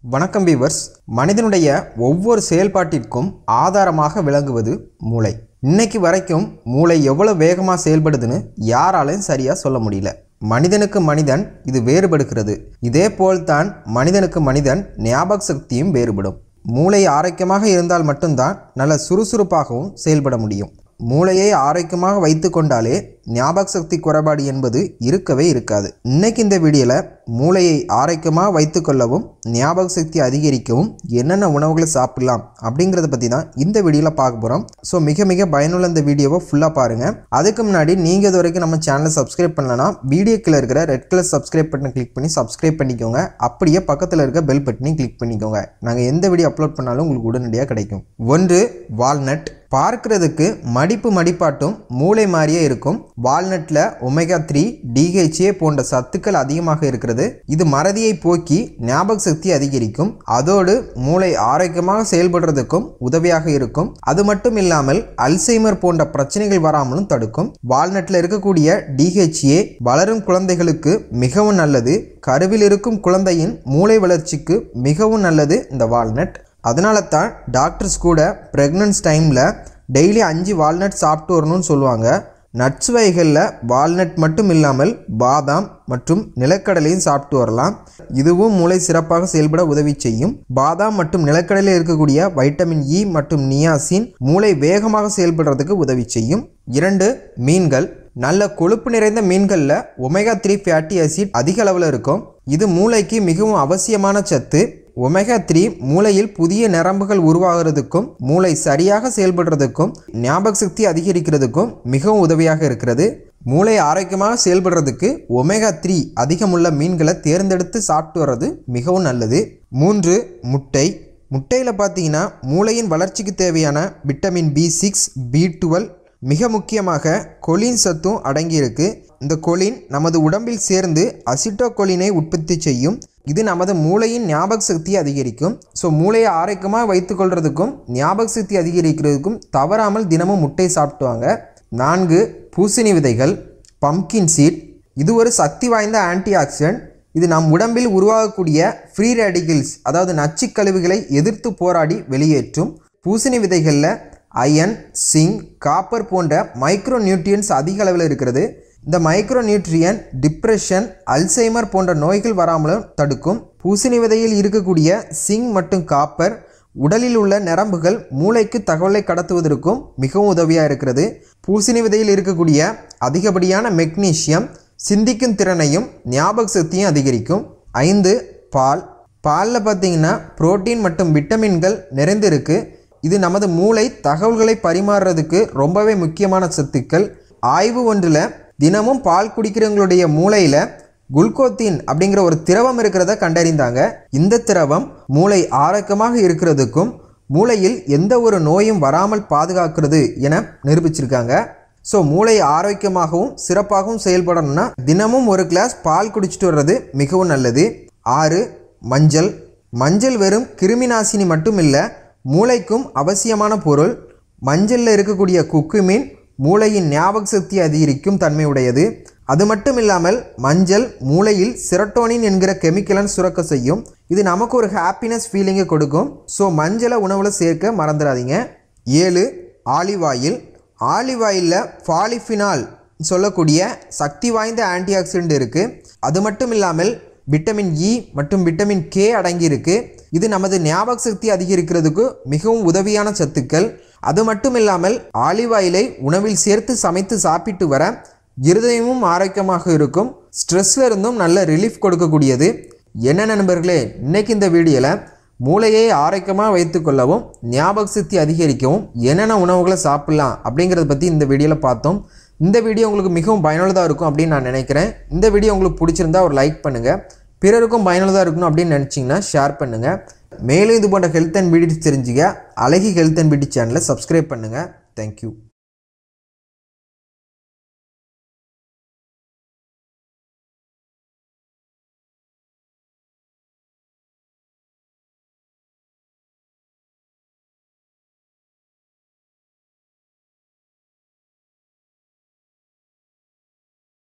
வணக்கம் பீவர்ஸ் மனிதனுடைய ஒவ்வொரு செயல்பாட்டிற்கும் ஆதாரமாக விளங்குவது மூளை இன்னைக்கு வரைக்கும் மூளை எவ்வளோ வேகமாக செயல்படுதுன்னு யாராலையும் சரியாக சொல்ல முடியல மனிதனுக்கு மனிதன் இது வேறுபடுகிறது இதே போல்தான் மனிதனுக்கு மனிதன் ஞாபக சக்தியும் வேறுபடும் மூளை ஆரோக்கியமாக இருந்தால் மட்டும்தான் நல்ல சுறுசுறுப்பாகவும் செயல்பட முடியும் மூளையை ஆரோக்கியமாக வைத்து கொண்டாலே ஞாபக சக்தி குறைபாடு என்பது இருக்கவே இருக்காது இன்னைக்கு இந்த வீடியோவில் மூளையை ஆரோக்கியமாக வைத்துக்கொள்ளவும் ஞாபக சக்தி அதிகரிக்கவும் என்னென்ன உணவுகளை சாப்பிடலாம் அப்படிங்கிறத பற்றி தான் இந்த வீடியோவில் பார்க்க போகிறோம் ஸோ மிக மிக பயனுள்ள இந்த வீடியோவை ஃபுல்லாக பாருங்கள் அதுக்கு முன்னாடி நீங்கள் இது வரைக்கும் நம்ம சேனலை சப்ஸ்கிரைப் பண்ணலன்னா வீடியோக்கில் இருக்கிற ரெட் கலர் சப்ஸ்கிரைப் பட்டனை கிளிக் பண்ணி சப்ஸ்கிரைப் பண்ணிக்கோங்க அப்படியே பக்கத்தில் இருக்க பெல் பட்டனையும் கிளிக் பண்ணிக்கோங்க நாங்கள் எந்த வீடியோ அப்லோட் பண்ணாலும் உங்களுக்கு உடனடியாக கிடைக்கும் ஒன்று வால்நட் பார்க்கிறதுக்கு மடிப்பு மடிப்பாட்டும் மூளை மாதிரியே இருக்கும் வால்நட்ல ஒமேகா த்ரீ டிஹெச்ஏ போன்ற சத்துக்கள் அதிகமாக இருக்கிறது இது மறதியை போக்கி ஞாபக சக்தி அதிகரிக்கும் அதோடு மூளை ஆரோக்கியமாக செயல்படுறதுக்கும் உதவியாக இருக்கும் அது மட்டும் இல்லாமல் அல்சைமர் போன்ற பிரச்சனைகள் வராமலும் தடுக்கும் வால்நட்ல இருக்கக்கூடிய டிஹெச்ஏ வளரும் குழந்தைகளுக்கு மிகவும் நல்லது கருவில் இருக்கும் குழந்தையின் மூளை வளர்ச்சிக்கு மிகவும் நல்லது இந்த வால்நட் அதனால தான் டாக்டர்ஸ் கூட ப்ரெக்னன்ஸ் டைமில் டெய்லி அஞ்சு வால்நட் சாப்பிட்டு வரணும்னு சொல்லுவாங்க நட்ஸ் வகைகளில் வால்நட் மட்டும் இல்லாமல் பாதாம் மற்றும் நிலக்கடலையும் சாப்பிட்டு வரலாம் இதுவும் மூளை சிறப்பாக செயல்பட உதவி செய்யும் பாதாம் மற்றும் நிலக்கடலையில் இருக்கக்கூடிய வைட்டமின் இ மற்றும் நியாசின் மூளை வேகமாக செயல்படுறதுக்கு உதவி செய்யும் இரண்டு மீன்கள் நல்ல கொழுப்பு நிறைந்த மீன்களில் ஒமேகா த்ரீ ஃபேட்டி ஆசிட் அதிக அளவில் இருக்கும் இது மூளைக்கு மிகவும் அவசியமான சத்து ஒமேகா த்ரீ மூளையில் புதிய நரம்புகள் உருவாகிறதுக்கும் மூளை சரியாக செயல்படுறதுக்கும் ஞாபக சக்தி அதிகரிக்கிறதுக்கும் மிகவும் உதவியாக இருக்கிறது மூளை ஆரோக்கியமாக செயல்படுறதுக்கு ஒமேகா த்ரீ அதிகமுள்ள மீன்களை தேர்ந்தெடுத்து சாப்பிட்டு வர்றது மிகவும் நல்லது மூன்று முட்டை முட்டையில் பார்த்தீங்கன்னா மூளையின் வளர்ச்சிக்கு தேவையான vitamin B six B twelve மிக முக்கியமாக கொலின் சத்தும் அடங்கியிருக்கு இந்த கொலின் நமது உடம்பில் சேர்ந்து அசிட்டோகொலினை உற்பத்தி செய்யும் இது நமது மூளையின் ஞாபக சக்தியை அதிகரிக்கும் ஸோ மூளையை ஆரோக்கியமாக வைத்துக்கொள்றதுக்கும் ஞாபக சக்தி அதிகரிக்கிறதுக்கும் தவறாமல் தினமும் முட்டை சாப்பிட்டுவாங்க நான்கு பூசணி விதைகள் பம்கின் சீட் இது ஒரு சக்தி வாய்ந்த ஆன்டி ஆக்சிடென்ட் இது நம் உடம்பில் உருவாகக்கூடிய ஃப்ரீ ரேடிகல்ஸ் அதாவது நச்சுக் கழிவுகளை எதிர்த்து போராடி வெளியேற்றும் பூசணி விதைகளில் அயன் சிங் காப்பர் போன்ற மைக்ரோ நியூட்ரியன்ஸ் அதிக அளவில் இருக்கிறது இந்த மைக்ரோ நியூட்ரியன் டிப்ரெஷன் அல்சைமர் போன்ற நோய்கள் வராமலும் தடுக்கும் பூசணி விதையில் இருக்கக்கூடிய சிங் மற்றும் காப்பர் உடலில் உள்ள நரம்புகள் மூளைக்கு தகவலை கடத்துவதற்கும் மிகவும் உதவியாக இருக்கிறது பூசணி விதையில் இருக்கக்கூடிய அதிகப்படியான மெக்னீசியம் சிந்திக்கும் திறனையும் ஞாபக சக்தியும் அதிகரிக்கும் ஐந்து பால் பாலில் பார்த்தீங்கன்னா புரோட்டீன் மற்றும் விட்டமின்கள் நிறைந்திருக்கு இது நமது மூளை தகவல்களை பரிமாறுறதுக்கு ரொம்பவே முக்கியமான சத்துக்கள் ஆய்வு ஒன்றில் தினமும் பால் குடிக்கிறவங்களுடைய மூளையில் குளுக்கோத்தின் அப்படிங்கிற ஒரு திரவம் இருக்கிறத கண்டறிந்தாங்க இந்த திரவம் மூளை ஆரோக்கியமாக இருக்கிறதுக்கும் மூளையில் எந்த ஒரு நோயும் வராமல் பாதுகாக்கிறது என நிரூபிச்சிருக்காங்க ஸோ மூளை ஆரோக்கியமாகவும் சிறப்பாகவும் செயல்படணும்னா தினமும் ஒரு கிளாஸ் பால் குடிச்சிட்டு வர்றது மிகவும் நல்லது ஆறு மஞ்சள் மஞ்சள் வெறும் கிருமிநாசினி மட்டும் இல்லை மூளைக்கும் அவசியமான பொருள் மஞ்சளில் இருக்கக்கூடிய குக்குமீன் மூளையின் ஞாபக சக்தி அதிகரிக்கும் தன்மை உடையது அது மட்டும் இல்லாமல் மஞ்சள் மூளையில் சிரட்டோனின் என்கிற கெமிக்கலன் சுரக்க செய்யும் இது நமக்கு ஒரு ஹாப்பினஸ் ஃபீலிங்கை கொடுக்கும் ஸோ மஞ்சளை உணவில் சேர்க்க மறந்துடாதீங்க ஏழு ஆலிவ் ஆயில் ஆலிவ் ஆயிலில் ஃபாலிஃபினால் சொல்லக்கூடிய சக்தி வாய்ந்த ஆன்டி ஆக்சிடென்ட் இருக்குது அது மட்டும் இல்லாமல் விட்டமின் இ மற்றும் விட்டமின் கே அடங்கியிருக்கு இது நமது ஞாபக சக்தி அதிகரிக்கிறதுக்கு மிகவும் உதவியான சத்துக்கள் அது மட்டும் இல்லாமல் ஆலிவ் ஆயிலை உணவில் சேர்த்து சமைத்து சாப்பிட்டு வர இருதயமும் ஆரோக்கியமாக இருக்கும் ஸ்ட்ரெஸ்ல இருந்தும் நல்ல ரிலீஃப் கொடுக்கக்கூடியது என்ன நண்பர்களே இன்னைக்கு இந்த வீடியோவில் மூளையை ஆரோக்கியமாக வைத்துக்கொள்ளவும் ஞாபக சக்தி அதிகரிக்கவும் என்னென்ன உணவுகளை சாப்பிட்லாம் அப்படிங்கிறத பற்றி இந்த வீடியோவில் பார்த்தோம் இந்த வீடியோ உங்களுக்கு மிகவும் பயனுள்ளதாக இருக்கும் அப்படின்னு நான் நினைக்கிறேன் இந்த வீடியோ உங்களுக்கு பிடிச்சிருந்தா ஒரு லைக் பண்ணுங்கள் பிறருக்கும் பயனுள்ளதாக இருக்கணும் அப்படின்னு நினச்சிங்கன்னா ஷேர் பண்ணுங்கள் மேலும் இது போன்ற ஹெல்த் அண்ட் பியூட்டி தெரிஞ்சுக்க அழகி ஹெல்த் அண்ட் பியூட்டி சேனலை சப்ஸ்கிரைப் பண்ணுங்கள் தேங்க்யூ